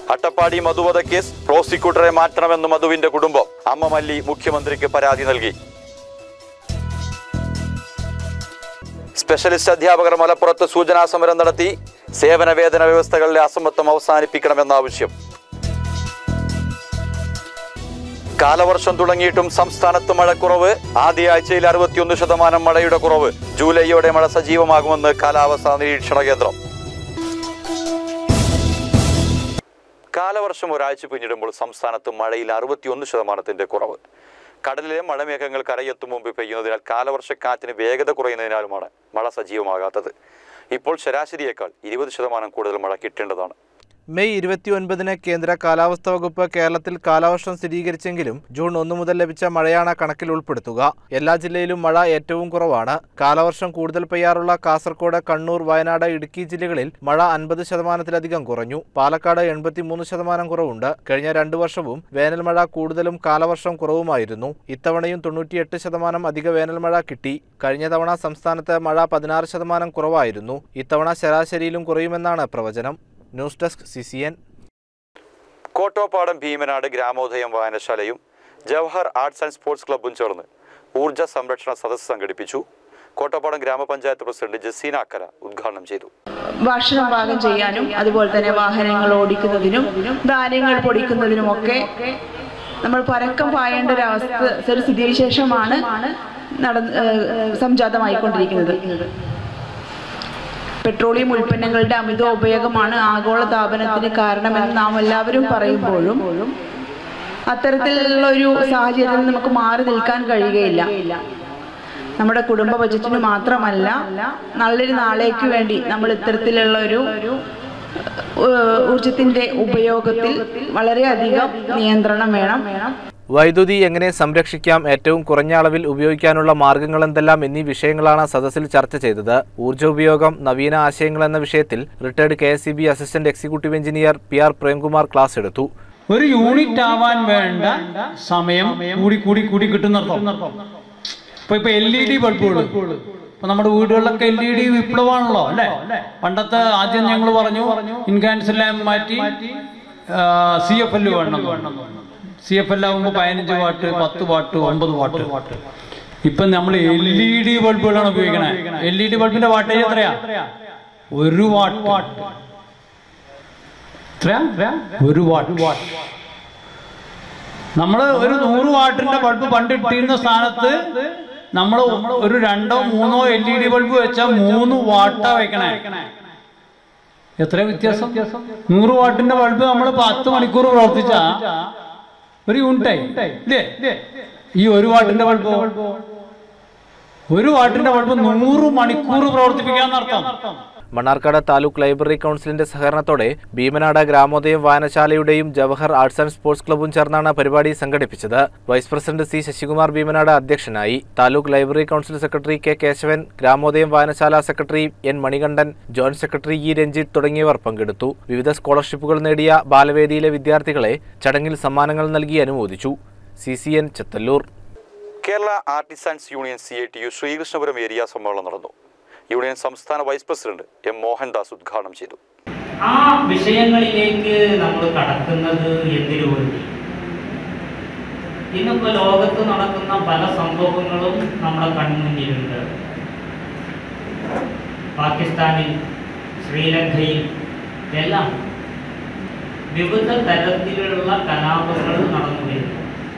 Attappadi മധുവധ case പ്രോസിക്യൂട്ടറെ മാറ്റണമെന്ന് മധുവിന്റെ കുടുംബം അമ്മ മല്ലി മുഖ്യമന്ത്രിക്ക് പരാതി നൽകി സ്പെഷ്യലിസ്റ്റ് അധ്യാപകർ മലപ്പുറത്ത് സൂചനാ സമരം നടത്തി സേവന വേതന വ്യവസ്ഥകളിലെ അസമത്വം അവസാനിപ്പിക്കണമെന്ന ആവശ്യം കാലവർഷം തുടങ്ങിയിട്ടും സംസ്ഥാനത്ത് മഴക്കുറവ് ആദ്യ ആഴ്ചയിൽ അറുപത്തിയൊന്ന് ശതമാനം മഴയുടെ കുറവ് ജൂലൈയോടെ മഴ സജീവമാകുമെന്ന് കാലാവസ്ഥാ നിരീക്ഷണ കേന്ദ്രം കാലവർഷം ഒരാഴ്ച പിന്നിടുമ്പോൾ സംസ്ഥാനത്ത് മഴയിൽ അറുപത്തിയൊന്ന് ശതമാനത്തിന്റെ കുറവ് കടലിലെ മഴമേഘങ്ങൾ കരയെത്തും മുമ്പ് പെയ്യുന്നതിനാൽ കാലവർഷക്കാറ്റിന് വേഗത കുറയുന്നതിനാലുമാണ് മഴ സജീവമാകാത്തത് ഇപ്പോൾ ശരാശരിയേക്കാൾ ഇരുപത് ശതമാനം കൂടുതൽ മഴ കിട്ടേണ്ടതാണ് മെയ് ഇരുപത്തിയൊൻപതിന് കേന്ദ്ര കാലാവസ്ഥാ വകുപ്പ് കേരളത്തിൽ കാലവർഷം സ്ഥിരീകരിച്ചെങ്കിലും ജൂൺ ഒന്ന് മുതൽ ലഭിച്ച മഴയാണ് കണക്കിൽ ഉൾപ്പെടുത്തുക എല്ലാ ജില്ലയിലും മഴ ഏറ്റവും കുറവാണ് കാലവർഷം കൂടുതൽ പെയ്യാറുള്ള കാസർഗോഡ് കണ്ണൂർ വയനാട് ഇടുക്കി ജില്ലകളിൽ മഴ അൻപത് ശതമാനത്തിലധികം കുറഞ്ഞു പാലക്കാട് എൺപത്തിമൂന്ന് ശതമാനം കുറവുണ്ട് കഴിഞ്ഞ രണ്ടു വർഷവും വേനൽമഴ കൂടുതലും കാലവർഷം കുറവുമായിരുന്നു ഇത്തവണയും തൊണ്ണൂറ്റിയെട്ട് ശതമാനം അധിക വേനൽമഴ കിട്ടി കഴിഞ്ഞ തവണ സംസ്ഥാനത്ത് മഴ പതിനാറ് ശതമാനം കുറവായിരുന്നു ഇത്തവണ ശരാശരിയിലും കുറയുമെന്നാണ് പ്രവചനം news desk C C N Kottopadam Bheemanad Gramodayam വായനശാലയും ജവഹർ ആർട്സ് ആൻഡ് സ്പോർട്സ് ക്ലബ്ബും ചേർന്ന് ഊർജ്ജ സംരക്ഷണ സദസ്സ് സംഘടിപ്പിച്ചു കോട്ടോപ്പാടം ഗ്രാമപഞ്ചായത്ത് പ്രസിഡന്റ് ജസീന അക്കര ഉദ്ഘാടനം ചെയ്തു ഭക്ഷണം പാകം ചെയ്യാനും അതുപോലെ തന്നെ വാഹനങ്ങൾ ഓടിക്കുന്നതിനും ധാന്യങ്ങൾ പൊടിക്കുന്നതിനുമൊക്കെ നമ്മൾ പരക്കം പായേണ്ട ഒരു അവസ്ഥ ഒരു സ്ഥിതിവിശേഷമാണ് നടന്ന് ഏഹ് സംജാതമായിക്കൊണ്ടിരിക്കുന്നത് പെട്രോളിയം ഉൽപ്പന്നങ്ങളുടെ അമിത ഉപയോഗമാണ് ആഗോള താപനത്തിന് കാരണമെന്ന് നാം എല്ലാവരും പറയുമ്പോഴും അത്തരത്തിലുള്ള ഒരു സാഹചര്യത്തിൽ നമുക്ക് മാറി നിൽക്കാൻ കഴിയുകയില്ല നമ്മുടെ കുടുംബ ബജറ്റിന് മാത്രമല്ല നല്ലൊരു നാളേക്ക് വേണ്ടി നമ്മൾ ഇത്തരത്തിലുള്ള ഒരു ഏഹ്, ഊർജത്തിന്റെ ഉപയോഗത്തിൽ വളരെയധികം നിയന്ത്രണം വേണം വൈദ്യുതി എങ്ങനെ സംരക്ഷിക്കാം ഏറ്റവും കുറഞ്ഞ അളവിൽ ഉപയോഗിക്കാനുള്ള മാർഗങ്ങൾ എന്തെല്ലാം എന്നീ വിഷയങ്ങളാണ് സദസ്സിൽ ചർച്ച ചെയ്തത് ഊർജ്ജ ഉപയോഗം നവീന ആശയങ്ങൾ എന്ന വിഷയത്തിൽ retired K S assistant executive engineer P R Premkumar class എടുത്തു ഒരു യൂണിറ്റ് ആവാൻ വേണ്ട സമയം കൂടി കൂടി കൂടി കിട്ടുന്നർത്ഥം ഇപ്പൊ ഇപ്പൊ എൽ ഇ ഡി ബൾബുകൾ ഇപ്പൊ നമ്മുടെ വീടുകളിലൊക്കെ എൽ ഇ ഡി വിപ്ലവമാണല്ലോ അല്ലെ പണ്ടത്തെ ആദ്യം ഞങ്ങൾ പറഞ്ഞു ഇൻകാൻസ് ലാമ്പ് മാറ്റി സി എഫ് എൽ വേണം സി എഫ് എൽ ആകുമ്പോൾ പതിനഞ്ച് വാട്ട് പത്ത് വാട്ട് ഒമ്പത് വാട്ട് ഇപ്പൊ നമ്മൾ എൽ ഇ ഡി ബൾബുകളാണ് ഉപയോഗിക്കണേ എൽ ഇ ഡി ബൾബിന്റെ വാട്ടേജ് എത്രയാ ഒരു വാട്ട് എത്രയാ ഒരു വാട്ട് നമ്മൾ ഒരു നൂറ് വാട്ടിന്റെ ബൾബ് പണ്ട് ഇട്ടിരുന്ന സ്ഥാനത്ത് നമ്മൾ ഒരു രണ്ടോ മൂന്നോ എൽ ഇ ഡി ബൾബ് വെച്ചാൽ മൂന്ന് വാട്ടാ വെക്കണേ എത്ര വ്യത്യാസം നൂറ് വാട്ടിന്റെ ബൾബ് നമ്മൾ പത്ത് മണിക്കൂർ പ്രവർത്തിച്ച ഒരു യൂണിറ്റായി ഇല്ലേ ഈ ഒരു വാട്ടിന്റെ ബൾബ് ഒരു വാട്ടിന്റെ ബൾബ് നൂറ് മണിക്കൂർ പ്രവർത്തിപ്പിക്കാന്നർത്ഥം മണ്ണാർക്കാട് താലൂക്ക് ലൈബ്രറി കൗൺസിലിന്റെ സഹകരണത്തോടെ ഭീമനാട് ഗ്രാമോദയം വായനശാലയുടെയും ജവഹർ ആർട്സ് ആൻഡ് സ്പോർട്സ് ക്ലബ്ബും ചേർന്നാണ് പരിപാടി സംഘടിപ്പിച്ചത് vice president C Sasikumar Bheemanad അധ്യക്ഷനായി taluk library council secretary K Kesavan Gramodayam വായനശാല secretary N Manikandan joint secretary E Ranjith തുടങ്ങിയവർ പങ്കെടുത്തു വിവിധ സ്കോളർഷിപ്പുകൾ നേടിയ ബാലവേദിയിലെ വിദ്യാർത്ഥികളെ ചടങ്ങിൽ സമ്മാനങ്ങൾ നൽകി അനുമോദിച്ചു C C N Chethallur Kerala artisans union C I T U Sreekrishnapuram area സമ്മേളനം നടന്നു യൂണിയൻ സംസ്ഥാന വൈസ് പ്രസിഡന്റ് എം മോഹൻദാസ് ഉദ്ഘാടനം ചെയ്തു ആ വിഷയങ്ങളിലേക്ക് നമ്മൾ കടക്കുന്നത് എന്തിനു വേണ്ടി ഇന്നിപ്പോ ലോകത്ത് നടക്കുന്ന പല സംഭവങ്ങളും നമ്മുടെ കൺമുന്നിലുണ്ട് പാകിസ്ഥാനിൽ ശ്രീലങ്കയിൽ എല്ലാം വിവിധ തരത്തിലുള്ള കലാപങ്ങൾ നടന്നു വരുന്നു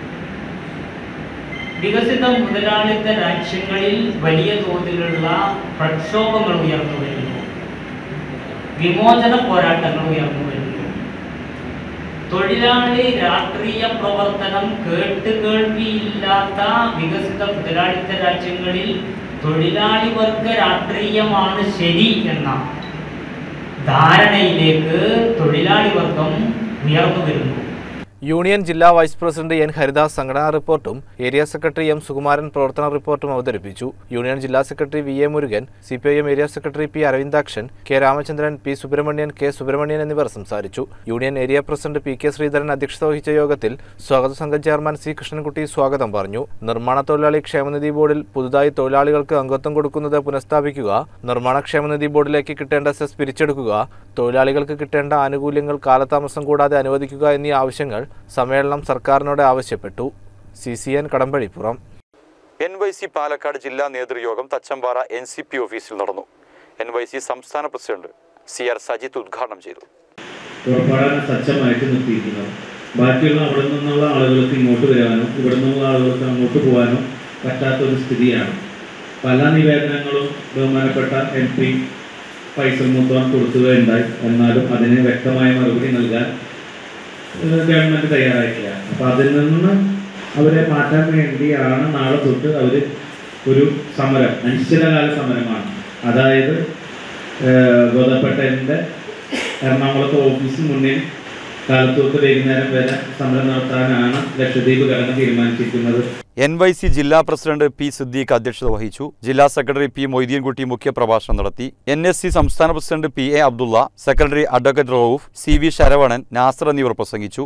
വികസിത മുതലാളിത്ത രാജ്യങ്ങളിൽ വലിയ തോതിലുള്ള പ്രക്ഷോഭങ്ങൾ ഉയർന്നു വരുന്നു വിമോചന പോരാട്ടങ്ങൾ ഉയർന്നു വരുന്നു തൊഴിലാളി രാഷ്ട്രീയ പ്രവർത്തനം കേട്ടുകേൾവിയില്ലാത്ത വികസിത മുതലാളിത്ത രാജ്യങ്ങളിൽ തൊഴിലാളി വർഗ രാഷ്ട്രീയമാണ് ശരി എന്ന ധാരണയിലേക്ക് തൊഴിലാളി വർഗം ഉയർന്നു വരുന്നു യൂണിയൻ ജില്ലാ വൈസ് പ്രസിഡന്റ് എൻ ഹരിദാസ് സംഘടനാ റിപ്പോർട്ടും ഏരിയ സെക്രട്ടറി എം സുകുമാരൻ പ്രവർത്തന റിപ്പോർട്ടും അവതരിപ്പിച്ചു യൂണിയൻ ജില്ലാ secretary V A Murugan C P I M area secretary P Aravindakshan K Ramachandran P Subramanian K Subramanian എന്നിവർ സംസാരിച്ചു union area president P K Sreedharan അധ്യക്ഷത വഹിച്ച യോഗത്തിൽ സ്വാഗത സംഘം ചെയർമാൻ സി കൃഷ്ണൻകുട്ടി സ്വാഗതം പറഞ്ഞു നിർമ്മാണ തൊഴിലാളി ക്ഷേമനിധി ബോർഡിൽ പുതുതായി തൊഴിലാളികൾക്ക് അംഗത്വം കൊടുക്കുന്നത് പുനഃസ്ഥാപിക്കുക നിർമ്മാണ ക്ഷേമനിധി ബോർഡിലേക്ക് കിട്ടേണ്ട സെസ് പിരിച്ചെടുക്കുക തൊഴിലാളികൾക്ക് കിട്ടേണ്ട ആനുകൂല്യങ്ങൾ കാലതാമസം കൂടാതെ അനുവദിക്കുക എന്നീ ആവശ്യങ്ങൾ സമ്മേളനം സർക്കാരിനോട് ആവശ്യപ്പെട്ടു C C N Kadambazhipuram N Y C Palakkad ജില്ലാ നേതൃയോഗം തച്ചമ്പാറ എൻ സി പി ഓഫീസിൽ നടന്നു എൻ വൈ സി സംസ്ഥാന പ്രസിഡന്റ് സി ആർ സജിത്ത് ഉദ്ഘാടനം ചെയ്തു പുറപ്പെടാൻ സജ്ജമായിട്ട് നിർത്തിയിരിക്കുന്നത് ബാക്കിയുള്ള അവിടെ നിന്നുള്ള ആളുകൾക്ക് ഇങ്ങോട്ട് വരാനോ ഇവിടെ നിന്നുള്ള ആളുകൾക്ക് അങ്ങോട്ട് പോകാനോ പറ്റാത്ത ഒരു സ്ഥിതിയാണ് പല നിവേദനങ്ങളും ബഹുമാനപ്പെട്ട എം പി ഫൈസൽ മുത്തോൻ കൊടുക്കുകയുണ്ടായി എന്നാലും അതിന് വ്യക്തമായ മറുപടി നൽകാൻ ഏഹ്, ഗവൺമെന്റ് തയ്യാറായിട്ടില്ല അപ്പൊ അതിൽ നിന്ന് അവരെ മാറ്റാൻ വേണ്ടിയാണ് നാളെ തൊട്ട് അവർ ഒരു സമരം അനിശ്ചിതകാല സമരമാണ് അതായത് ഏഹ്, ഗോതപ്പെട്ടതിൻ്റെ എറണാകുളത്ത് ഓഫീസിന് മുന്നിൽ കാലത്തോട്ട് വൈകുന്നേരം വരെ സമരം നടത്താനാണ് ലക്ഷദ്വീപ് ഘടന തീരുമാനിച്ചിരിക്കുന്നത് എൻ വൈ സി ജില്ലാ പ്രസിഡന്റ് പി സിദ്ദീഖ് അധ്യക്ഷത വഹിച്ചു ജില്ലാ സെക്രട്ടറി പി മൊയ്തീൻകുട്ടി മുഖ്യപ്രഭാഷണം നടത്തി എൻ എസ് സി സംസ്ഥാന president P A Abdullah secretary advocate Rauf C V Saravanan Nasser എന്നിവർ പ്രസംഗിച്ചു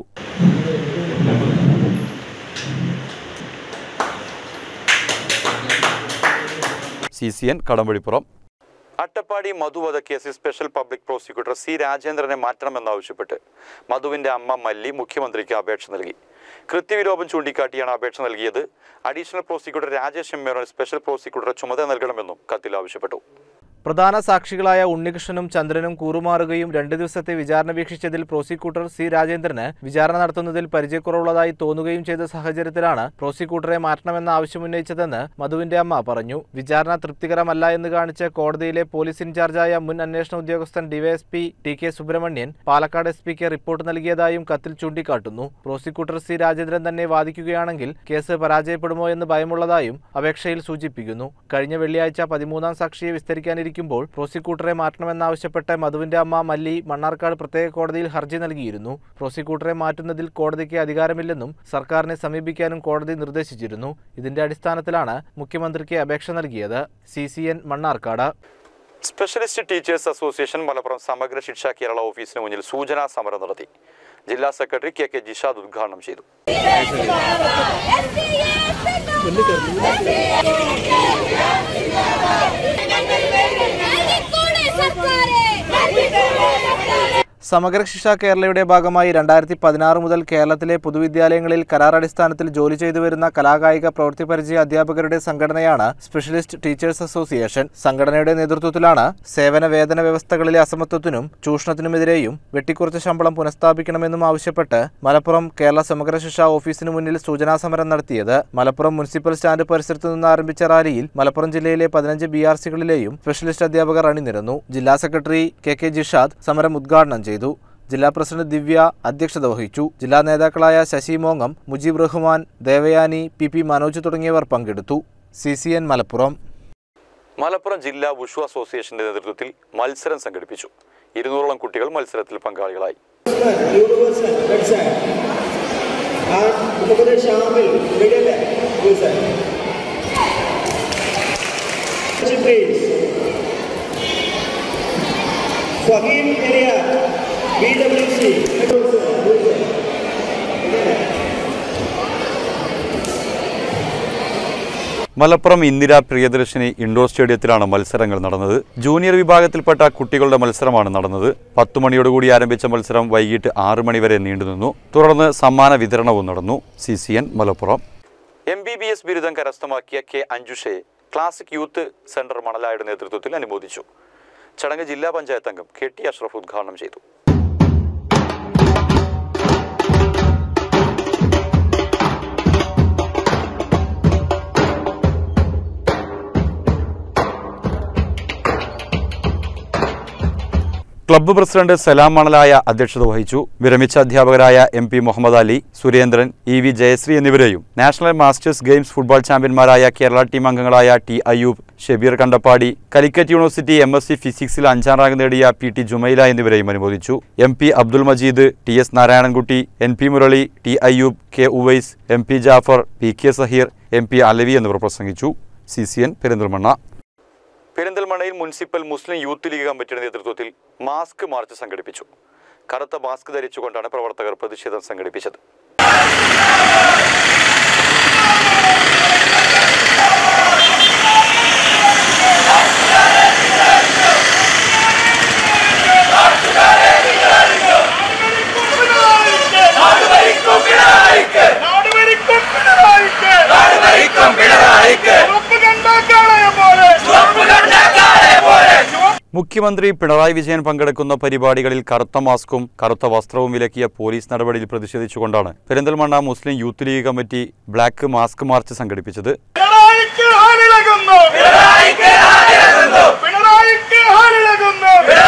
C C N Kadambazhipuram Attappadi മധുവധ കേസിൽ സ്പെഷ്യൽ പബ്ലിക് പ്രോസിക്യൂട്ടർ സി രാജേന്ദ്രനെ മാറ്റണമെന്നാവശ്യപ്പെട്ട് മധുവിന്റെ അമ്മ മല്ലി മുഖ്യമന്ത്രിക്ക് അപേക്ഷ നൽകി കൃത്യവിലോപം ചൂണ്ടിക്കാട്ടിയാണ് അപേക്ഷ നൽകിയത് additional prosecutor Rajesh M Menon special പ്രോസിക്യൂട്ടറുടെ ചുമതല നൽകണമെന്നും കത്തിൽ ആവശ്യപ്പെട്ടു പ്രധാന സാക്ഷികളായ ഉണ്ണികൃഷ്ണനും ചന്ദ്രനും കൂറുമാറുകയും രണ്ട് ദിവസത്തെ വിചാരണ വീക്ഷിച്ചതിൽ പ്രോസിക്യൂട്ടർ സി രാജേന്ദ്രന് വിചാരണ നടത്തുന്നതിൽ പരിചയക്കുറവുള്ളതായി തോന്നുകയും ചെയ്ത സാഹചര്യത്തിലാണ് പ്രോസിക്യൂട്ടറെ മാറ്റണമെന്ന ആവശ്യമുന്നയിച്ചതെന്ന് മധുവിന്റെ അമ്മ പറഞ്ഞു വിചാരണ തൃപ്തികരമല്ല എന്ന് കാണിച്ച് കോടതിയിലെ പോലീസ് ഇൻചാർജായ മുൻ അന്വേഷണ ഉദ്യോഗസ്ഥൻ DYSP T K Subramanian Palakkad S പിക്ക് റിപ്പോർട്ട് നൽകിയതായും കത്തിൽ ചൂണ്ടിക്കാട്ടുന്നു പ്രോസിക്യൂട്ടർ സി രാജേന്ദ്രൻ തന്നെ വാദിക്കുകയാണെങ്കിൽ കേസ് പരാജയപ്പെടുമോ എന്ന് ഭയമുള്ളതായും അപേക്ഷയിൽ സൂചിപ്പിക്കുന്നു കഴിഞ്ഞ വെള്ളിയാഴ്ച പതിമൂന്നാം സാക്ഷിയെ വിസ്തരിക്കാനിരിക്കുമ്പോൾ പ്രോസിക്യൂട്ടറെ മാറ്റണമെന്നാവശ്യപ്പെട്ട് മധുവിന്റെ അമ്മ മല്ലി മണ്ണാർക്കാട് പ്രത്യേക കോടതിയിൽ ഹർജി നൽകിയിരുന്നു പ്രോസിക്യൂട്ടറെ മാറ്റുന്നതിൽ കോടതിക്ക് അധികാരമില്ലെന്നും സർക്കാരിനെ സമീപിക്കാനും കോടതി നിർദ്ദേശിച്ചിരുന്നു ഇതിന്റെ അടിസ്ഥാനത്തിലാണ് മുഖ്യമന്ത്രിക്ക് അപേക്ഷ നൽകിയത് C C N Mannarkkad specialist teachers association Malappuram Samagra Shiksha Kerala ഓഫീസിന് മുന്നിൽ സൂചനാ സമരം നടത്തി ജില്ലാ സെക്രട്ടറി കെ കെ ജിഷാദ് ഉദ്ഘാടനം ചെയ്തു സമഗ്ര ശിക്ഷ കേരളയുടെ ഭാഗമായി രണ്ടായിരത്തി പതിനാറ് മുതൽ കേരളത്തിലെ പൊതുവിദ്യാലയങ്ങളിൽ കരാറടിസ്ഥാനത്തിൽ ജോലി ചെയ്തു വരുന്ന കലാകായിക പ്രവൃത്തി പരിചയ അധ്യാപകരുടെ സംഘടനയാണ് സ്പെഷ്യലിസ്റ്റ് ടീച്ചേഴ്സ് അസോസിയേഷൻ സംഘടനയുടെ നേതൃത്വത്തിലാണ് സേവന വേതന വ്യവസ്ഥകളിലെ അസമത്വത്തിനും ചൂഷണത്തിനുമെതിരെയും വെട്ടിക്കുറച്ച ശമ്പളം പുനഃസ്ഥാപിക്കണമെന്നും ആവശ്യപ്പെട്ട് മലപ്പുറം കേരള സമഗ്ര ശിക്ഷ ഓഫീസിന് മുന്നിൽ സൂചനാ സമരം നടത്തിയത് മലപ്പുറം മുനിസിപ്പൽ സ്റ്റാൻഡ് പരിസരത്ത് നിന്ന് ആരംഭിച്ച റാലിയിൽ മലപ്പുറം ജില്ലയിലെ പതിനഞ്ച് ബി ആർ സികളിലെയും സ്പെഷ്യലിസ്റ്റ് അധ്യാപകർ അണിനിരന്നു ജില്ലാ സെക്രട്ടറി കെ കെ ജിഷാദ് സമരം ഉദ്ഘാടനം ചെയ്തു ജില്ലാ പ്രസിഡന്റ് ദിവ്യ അധ്യക്ഷത വഹിച്ചു ജില്ലാ നേതാക്കളായ ശശി മോങ്ങം മുജീബ് റഹ്മാൻ ദേവയാനി പി പി മനോജ് തുടങ്ങിയവർ പങ്കെടുത്തു C C N Malappuram Malappuram ജില്ലാ വുഷു അസോസിയേഷന്റെ നേതൃത്വത്തിൽ മത്സരം സംഘടിപ്പിച്ചു ഇരുന്നൂറോളം കുട്ടികൾ മത്സരത്തിൽ പങ്കാളികളായി യൂണിവേഴ്സൽ മെഡിസൺ ആൻഡ് മുഹമ്മദ് ഷാമിൽ മിഡിൽ യൂസർ പ്ലീസ് ഫഹീം എലിയ B W C Malappuram Indira Priyadarshini indoor സ്റ്റേഡിയത്തിലാണ് മത്സരങ്ങൾ നടന്നത് ജൂനിയർ വിഭാഗത്തിൽപ്പെട്ട കുട്ടികളുടെ മത്സരമാണ് നടന്നത് പത്തു മണിയോടുകൂടി ആരംഭിച്ച മത്സരം വൈകിട്ട് ആറ് മണിവരെ നീണ്ടുനിന്നു തുടർന്ന് സമ്മാന വിതരണവും നടന്നു C C N Malappuram M B B S ബിരുദം കരസ്ഥമാക്കിയ കെ അഞ്ജുഷയെ ക്ലാസിക് യൂത്ത് സെന്റർ മണലായുടെ നേതൃത്വത്തിൽ അനുമോദിച്ചു ചടങ്ങ് ജില്ലാ പഞ്ചായത്ത് അംഗം കെ ടി അഷ്റഫ് ഉദ്ഘാടനം ചെയ്തു ക്ലബ്ബ് പ്രസിഡന്റ് സലാം മണലായ അധ്യക്ഷത വഹിച്ചു വിരമിച്ച അധ്യാപകരായ M P Muhammad Ali Surendran E V Jayasree എന്നിവരെയും നാഷണൽ മാസ്റ്റേഴ്സ് ഗെയിംസ് ഫുട്ബോൾ ചാമ്പ്യന്മാരായ കേരള ടീം അംഗങ്ങളായ T Ayyub Shabeer Kandappadi Calicut university M S C ഫിസിക്സിൽ അഞ്ചാം റാങ്ക് നേടിയ പി ടി ജുമൈല എന്നിവരെയും അനുമോദിച്ചു M P Abdul Majeed T S Narayanankutty N P Murali T Ayyub K Uvais M P Jafar P K Saheer M P Alavi എന്നിവർ പ്രസംഗിച്ചു സി സി എൻ പെരിന്തൽമണ്ണ പെരിന്തൽമണ്ണയിൽ മുനിസിപ്പൽ മുസ്ലിം യൂത്ത് ലീഗ് കമ്മിറ്റിയുടെ നേതൃത്വത്തിൽ മാസ്ക് മാർച്ച് സംഘടിപ്പിച്ചു കറുത്ത മാസ്ക് ധരിച്ചുകൊണ്ടാണ് പ്രവർത്തകർ പ്രതിഷേധം സംഘടിപ്പിച്ചത് മുഖ്യമന്ത്രി പിണറായി വിജയൻ പങ്കെടുക്കുന്ന പരിപാടികളിൽ കറുത്ത മാസ്കും കറുത്ത വസ്ത്രവും വിലക്കിയ പോലീസ് നടപടിയിൽ പ്രതിഷേധിച്ചുകൊണ്ടാണ് Perinthalmanna Muslim youth league committee black mask march സംഘടിപ്പിച്ചത് പിണറായിക്ക് ഹാലിളകുന്നു പിണറായിക്ക് ഹാലിളകുന്നു പിണറായിക്ക് ഹാലിളകുന്നു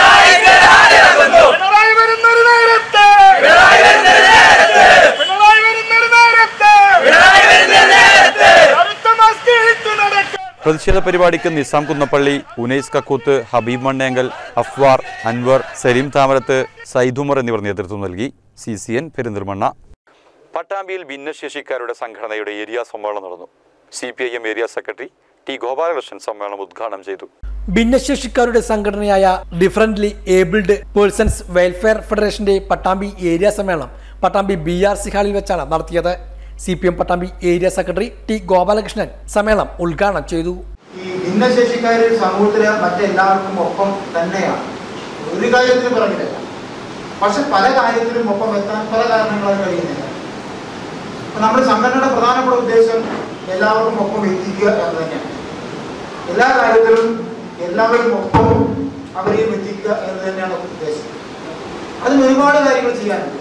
പിണറായി വരുന്നൊരു നേരത്തെ പിണറായി വരുന്നൊരു നേരത്തെ പിണറായി വരുന്നൊരു നേരത്തെ പിണറായി വരുന്നൊരു നേരത്തെ കറുത്ത മാസ്ക് ഇട്ടു നടക്കാൻ പ്രതിഷേധ പരിപാടിക്ക് നിസാം കുന്നപ്പള്ളി ഉനൈസ് കക്കൂത്ത് ഹബീബ് മണ്ണേങ്കൽ അഫ്വാർ അൻവർ സലീം താമരത്ത് സൈദുമർ എന്നിവർ നേതൃത്വം നൽകി സി സി എൻ പെരിന്തൽമണ്ണ പട്ടാമ്പിയിൽ ഭിന്നശേഷിക്കാരുടെ സംഘടനയുടെ ഏരിയ സമ്മേളനം നടന്നു C P I M area secretary T Gopalakrishnan സമ്മേളനം ഉദ്ഘാടനം ചെയ്തു ഭിന്നശേഷിക്കാരുടെ സംഘടനയായ ഡിഫറൻ്റ്ലി ഏബിൾഡ് പേഴ്സൺസ് വെൽഫെയർ ഫെഡറേഷന്റെ പട്ടാമ്പി ഏരിയ സമ്മേളനം പട്ടാമ്പി ബി ആർ സി ഹാളിൽ വെച്ചാണ് നടത്തിയത് C P M Pattambi area secretary T Gopalakrishnan സമ്മേളനം ഉദ്ഘാടനം ചെയ്തു ഈ ഭിന്നശേഷിക്കാർ സമൂഹത്തിലെ മറ്റെല്ലാവർക്കും ഒപ്പം തന്നെയാണ് ഒരു കാര്യത്തിൽ പറഞ്ഞില്ല പക്ഷെ പല കാര്യത്തിലും ഒപ്പം എത്താൻ പല കാരണങ്ങളാൽ കഴിയുന്നില്ല അപ്പൊ നമ്മുടെ സംഘടനയുടെ പ്രധാനപ്പെട്ട ഉദ്ദേശം എല്ലാവർക്കും ഒപ്പം എത്തിക്കുക എന്ന് തന്നെയാണ് എല്ലാ കാര്യത്തിലും എല്ലാവരും ഒപ്പം അവരെയും എത്തിക്കുക എന്ന് തന്നെയാണ് ഉദ്ദേശം അതിന് ഒരുപാട് കാര്യങ്ങൾ ചെയ്യാനുണ്ട്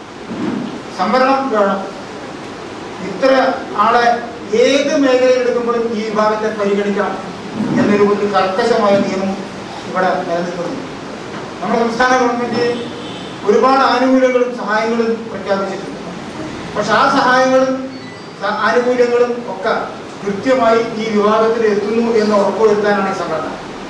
സംവരണം വേണം ഇത്ര ആളെ ഏത് മേഖലയിൽ എടുക്കുമ്പോഴും ഈ വിഭാഗത്തെ പരിഗണിക്കാം എന്നൊരു ഒരു കർക്കശമായ നിയമം ഇവിടെ നിലനിൽക്കുന്നു നമ്മുടെ സംസ്ഥാന ഗവൺമെന്റ് ഒരുപാട് ആനുകൂല്യങ്ങളും സഹായങ്ങളും പ്രഖ്യാപിച്ചിട്ടുണ്ട് പക്ഷെ ആ സഹായങ്ങളും സ- ആനുകൂല്യങ്ങളും ഒക്കെ കൃത്യമായി ഈ വിഭാഗത്തിൽ എത്തുന്നു എന്ന് ഉറപ്പുവരുത്താനാണ് ഈ സംഘടന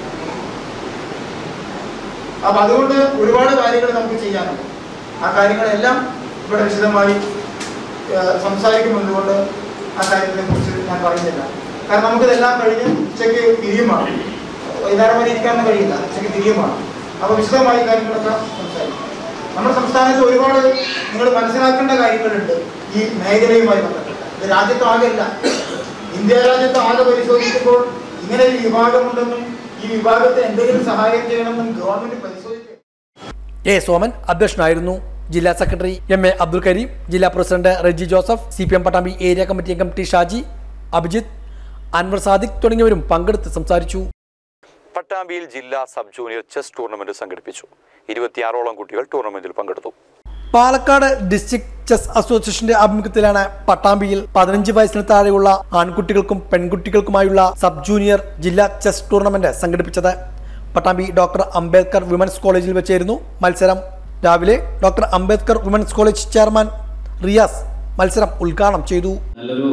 അപ്പൊ അതുകൊണ്ട് ഒരുപാട് കാര്യങ്ങൾ നമുക്ക് ചെയ്യാനുണ്ട് ആ കാര്യങ്ങളെല്ലാം ഇവിടെ വിശദമായി ഏഹ് സംസാരിക്കുമെന്നുകൊണ്ട് ആ കാര്യത്തിനെ കുറിച്ച് ഞാൻ പറയുന്നില്ല കാരണം നമുക്കിതെല്ലാം കഴിഞ്ഞ് ഉച്ചയ്ക്ക് തിരിയുമാണ് വൈകുന്നേരം വരെ ഇരിക്കാനൊന്നും കഴിയില്ല ഉച്ചയ്ക്ക് തിരിയുമാണ് അപ്പോൾ വിശദമായി കാര്യങ്ങളൊക്കെ സംസാരിക്കും നമ്മുടെ സംസ്ഥാനത്ത് ഒരുപാട് നിങ്ങൾ മനസ്സിലാക്കേണ്ട കാര്യങ്ങളുണ്ട് ഈ മേഖലയുമായി ബന്ധപ്പെട്ട് ഇത് രാജ്യത്ത് ആകെയല്ല ഇന്ത്യ രാജ്യത്ത് ആകെ പരിശോധിക്കുമ്പോൾ ഇങ്ങനെ ഒരു വിഭാഗമുണ്ടെന്നും ഈ വിഭാഗത്തെ എന്തെങ്കിലും സഹായം ചെയ്യണമെന്നും ഗവൺമെന്റ് പരിശോധിക്കും എ സോമൻ അധ്യക്ഷനായിരുന്നു ജില്ലാ secretary M A Abdul Kareem ജില്ലാ president Reji Joseph C P M Pattambi area committee അംഗം ടി ഷാജി അഭിജിത്ത് അൻവർ സാദിഖ് തുടങ്ങിയവരും പങ്കെടുത്ത് സംസാരിച്ചു പട്ടാമ്പിയിൽ ജില്ലാ സബ് ജൂനിയർ ചെസ് ടൂർണമെന്റ് സംഘടിപ്പിച്ചു ഇരുപത്തിയാറോളം കുട്ടികൾ ടൂർണമെന്റിൽ പങ്കെടുത്തു പാലക്കാട് ഡിസ്ട്രിക്ട് ചെസ് അസോസിയേഷന്റെ ആഭിമുഖ്യത്തിലാണ് പട്ടാമ്പിയിൽ പതിനഞ്ച് വയസ്സിന് താഴെയുള്ള ആൺകുട്ടികൾക്കും പെൺകുട്ടികൾക്കുമായുള്ള സബ് ജൂനിയർ ജില്ലാ ചെസ് ടൂർണമെന്റ് സംഘടിപ്പിച്ചത് പട്ടാമ്പി ഡോക്ടർ അംബേദ്കർ വിമൻസ് കോളേജിൽ വെച്ചായിരുന്നു മത്സരം രാവിലെ doctor Ambedkar women's college chairman Riyas മത്സരം ഉദ്ഘാടനം ചെയ്തു നല്ലൊരു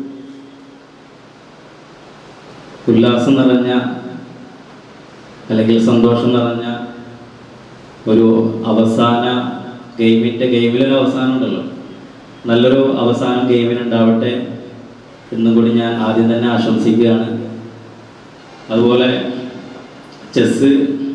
ഉല്ലാസം നിറഞ്ഞ അല്ലെങ്കിൽ സന്തോഷം നിറഞ്ഞ ഒരു അവസാന ഗെയിമിൻ്റെ ഗെയിമിലൊരു അവസാനം ഉണ്ടല്ലോ നല്ലൊരു അവസാനം ഗെയിമിനുണ്ടാവട്ടെ എന്നും കൂടി ഞാൻ ആദ്യം തന്നെ ആശംസിക്കുകയാണ് അതുപോലെ ചെസ്സ്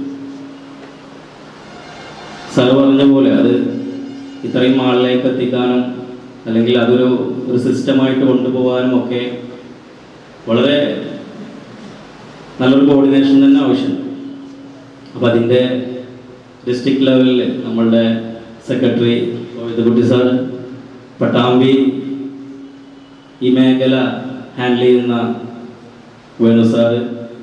സാർ പറഞ്ഞ പോലെ അത് ഇത്രയും ആളിലേക്ക് എത്തിക്കാനും അല്ലെങ്കിൽ അതൊരു ഒരു സിസ്റ്റമായിട്ട് കൊണ്ടുപോകാനും ഒക്കെ വളരെ നല്ലൊരു കോർഡിനേഷൻ തന്നെ ആവശ്യമുണ്ട് അപ്പോൾ അതിൻ്റെ ഡിസ്ട്രിക്ട് ലെവലിൽ നമ്മളുടെ സെക്രട്ടറി കുട്ടി സാർ പട്ടാമ്പി ഈ മേഖല ഹാൻഡിൽ ചെയ്യുന്ന വേണു സാറ്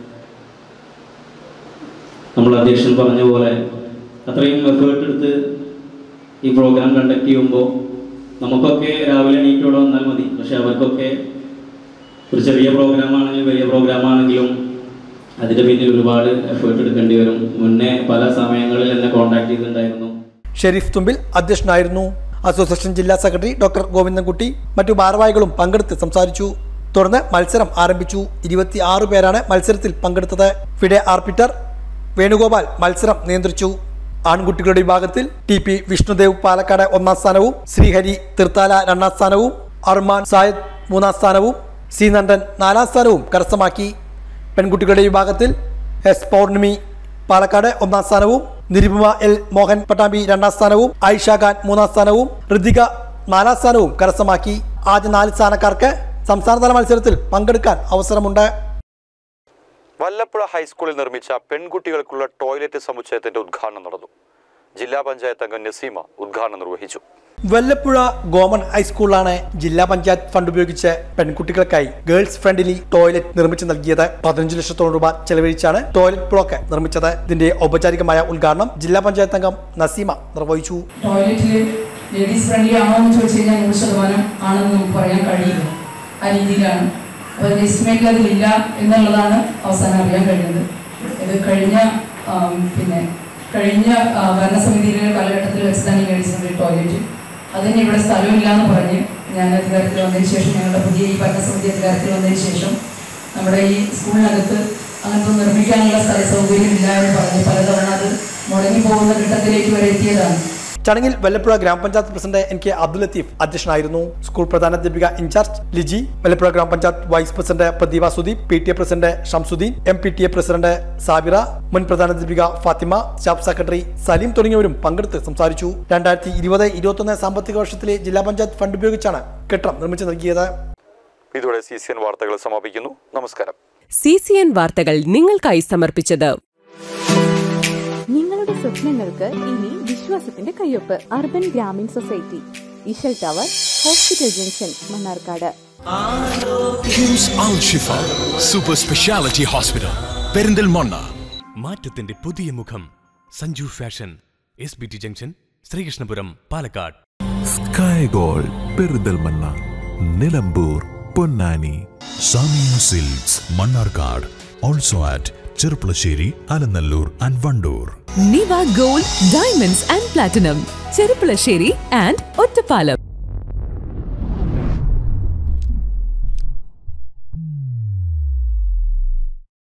നമ്മൾ അധ്യക്ഷൻ പറഞ്ഞ പോലെ അത്രയും എഫേർട്ട് എടുത്ത് ഈ പ്രോഗ്രാം കണ്ടക്ട് ചെയ്യുമ്പോൾ നമുക്കൊക്കെ രാവിലെ എണീറ്റോടെ വന്നാൽ മതി പക്ഷെ അവർക്കൊക്കെ ഒരു ചെറിയ പ്രോഗ്രാം ആണെങ്കിലും വലിയ പ്രോഗ്രാം ആണെങ്കിലും അതിൻ്റെ പിന്നിൽ ഒരുപാട് എഫേർട്ട് എടുക്കേണ്ടി വരും മുന്നേ പല സമയങ്ങളിൽ എന്നെ കോൺടാക്ട് ചെയ്തിട്ടുണ്ടായിരുന്നു ഷെരീഫ് തുമ്പിൽ അധ്യക്ഷനായിരുന്നു അസോസിയേഷൻ ജില്ലാ സെക്രട്ടറി ഡോക്ടർ ഗോവിന്ദൻകുട്ടി മറ്റു ഭാരവാഹികളും പങ്കെടുത്ത് സംസാരിച്ചു തുടർന്ന് മത്സരം ആരംഭിച്ചു ഇരുപത്തി ആറ് പേരാണ് മത്സരത്തിൽ പങ്കെടുത്തത് ഫിഡെ ആർപിറ്റർ വേണുഗോപാൽ മത്സരം നിയന്ത്രിച്ചു ആൺകുട്ടികളുടെ വിഭാഗത്തിൽ ടി പി വിഷ്ണുദേവ് പാലക്കാട് ഒന്നാം സ്ഥാനവും ശ്രീഹരി തീർത്താല രണ്ടാം സ്ഥാനവും അർമാൻ സായദ് മൂന്നാം സ്ഥാനവും സി നന്ദൻ നാലാം സ്ഥാനവും കരസ്ഥമാക്കി പെൺകുട്ടികളുടെ വിഭാഗത്തിൽ എസ് പൗർണമി പാലക്കാട് ഒന്നാം സ്ഥാനവും നിരുപമ എൽ മോഹൻ പട്ടാമ്പി രണ്ടാം സ്ഥാനവും ആയിഷ ഖാൻ മൂന്നാം സ്ഥാനവും ഋതിക നാലാം സ്ഥാനവും കരസ്ഥമാക്കി ആദ്യ നാല് സ്ഥാനക്കാർക്ക് സംസ്ഥാനതല മത്സരത്തിൽ പങ്കെടുക്കാൻ അവസരമുണ്ട് വല്ലപ്പുഴ ഹൈസ്കൂളിൽ നിർമ്മിച്ച പെൺകുട്ടികൾക്കുള്ള ടോയ്ലറ്റ് സമുച്ചയത്തിന്റെ ഉദ്ഘാടനം നടന്നു ജില്ലാ പഞ്ചായത്ത് അംഗം നസീമ ഉദ്ഘാടനം നിർവഹിച്ചു വല്ലപ്പുഴ ഗോമൺ ഹൈസ്കൂളിലാണ് ജില്ലാ പഞ്ചായത്ത് ഫണ്ട് ഉപയോഗിച്ച് പെൺകുട്ടികൾക്കായി ഗേൾസ് ഫ്രണ്ട്ലി ടോയ്ലറ്റ് നിർമ്മിച്ചു നൽകിയത് പതിനഞ്ച് ലക്ഷത്തോളം രൂപ ചെലവഴിച്ചാണ് ടോയ്ലറ്റ് ബ്ലോക്ക് നിർമ്മിച്ചത് ഇതിന്റെ ഔപചാരികമായ ഉദ്ഘാടനം ജില്ലാ പഞ്ചായത്ത് അംഗം നസീമ നിർവഹിച്ചു ടോയ്ലറ്റിൽ ലേഡീസ് ഫ്രണ്ട്ലി ആണോ എന്ന് ചോദിച്ചു കഴിഞ്ഞാൽ നൂറ് ശതമാനം ആണെന്ന് നമുക്ക് പറയാൻ കഴിയില്ല ആ രീതിയിലാണ് അപ്പോൾ അതിൻ്റെ എസ്റ്റിമേറ്റിൽ അതിലില്ല എന്നുള്ളതാണ് അവസാനം അറിയാൻ കഴിയുന്നത് ഇത് കഴിഞ്ഞ ആം, പിന്നെ കഴിഞ്ഞ ആ, ഭരണസമിതിയിലെ കാലഘട്ടത്തിൽ വെച്ചതാണ് ഈ ലേഡീസ് ഫ്രണ്ട്ലി ടോയ്ലറ്റ് അതിന് ഇവിടെ സ്ഥലമില്ല എന്ന് പറഞ്ഞ് ഞാൻ അധികാരത്തിൽ വന്നതിന് ശേഷം ഞങ്ങളുടെ പുതിയ ഈ ഭരണസമിതി അധികാരത്തിൽ വന്നതിന് ശേഷം നമ്മുടെ ഈ സ്കൂളിനകത്ത് അങ്ങനത്തെ നിർമ്മിക്കാനുള്ള സ്ഥല സൗകര്യം ഇല്ല എന്ന് പറഞ്ഞ് പലതവണ അത് മുടങ്ങി പോകുന്ന ഘട്ടത്തിലേക്ക് വരെ എത്തിയതാണ് ചടങ്ങിൽ വല്ലപ്പുഴ ഗ്രാമപഞ്ചായത്ത് president N K Abdul Latheef അധ്യക്ഷനായിരുന്നു സ്കൂൾ പ്രധാനാധ്യാപിക ഇൻചാർജ് ലിജി വല്ലപ്പുഴ ഗ്രാമപഞ്ചായത്ത് vice president Prathibha Sudeep P T A president Shamsuddin M P T A president Sabira മുൻ പ്രധാനാധ്യാപിക ഫാത്തിമ സ്റ്റാഫ് സെക്രട്ടറി സലീം തുടങ്ങിയവരും പങ്കെടുത്ത് സംസാരിച്ചു രണ്ടായിരത്തി ഇരുപത് ഇരുപത്തൊന്ന് സാമ്പത്തിക വർഷത്തിലെ ജില്ലാ പഞ്ചായത്ത് ഫണ്ട് ഉപയോഗിച്ചാണ് കെട്ടിടം നിർമ്മിച്ചു നൽകിയത് ഇതോടെ സി സി എൻ വാർത്തകൾ സമാപിക്കുന്നു നമസ്കാരം സി സി എൻ വാർത്തകൾ നിങ്ങൾക്കായി സമർപ്പിച്ചത് നിങ്ങളുടെ സ്വപ്നങ്ങൾക്ക് ഇനി വിശ്വാസത്തിന്റെ കയ്യൊപ്പ് urban Grameen society Ishal tower hospital junction Mannarkkad KIMS Al Shifa super speciality hospital Perinthalmanna മാറ്റത്തിന്റെ പുതിയ മുഖം Sanju fashion S B T junction Sreekrishnapuram Palakkad sky gold Perinthalmanna Nilambur Ponnani Samiya silks Mannarkkad also at Cherpulassery Alanallur and Wandoor Niva gold diamonds and platinum Cherpulassery and Ottapalam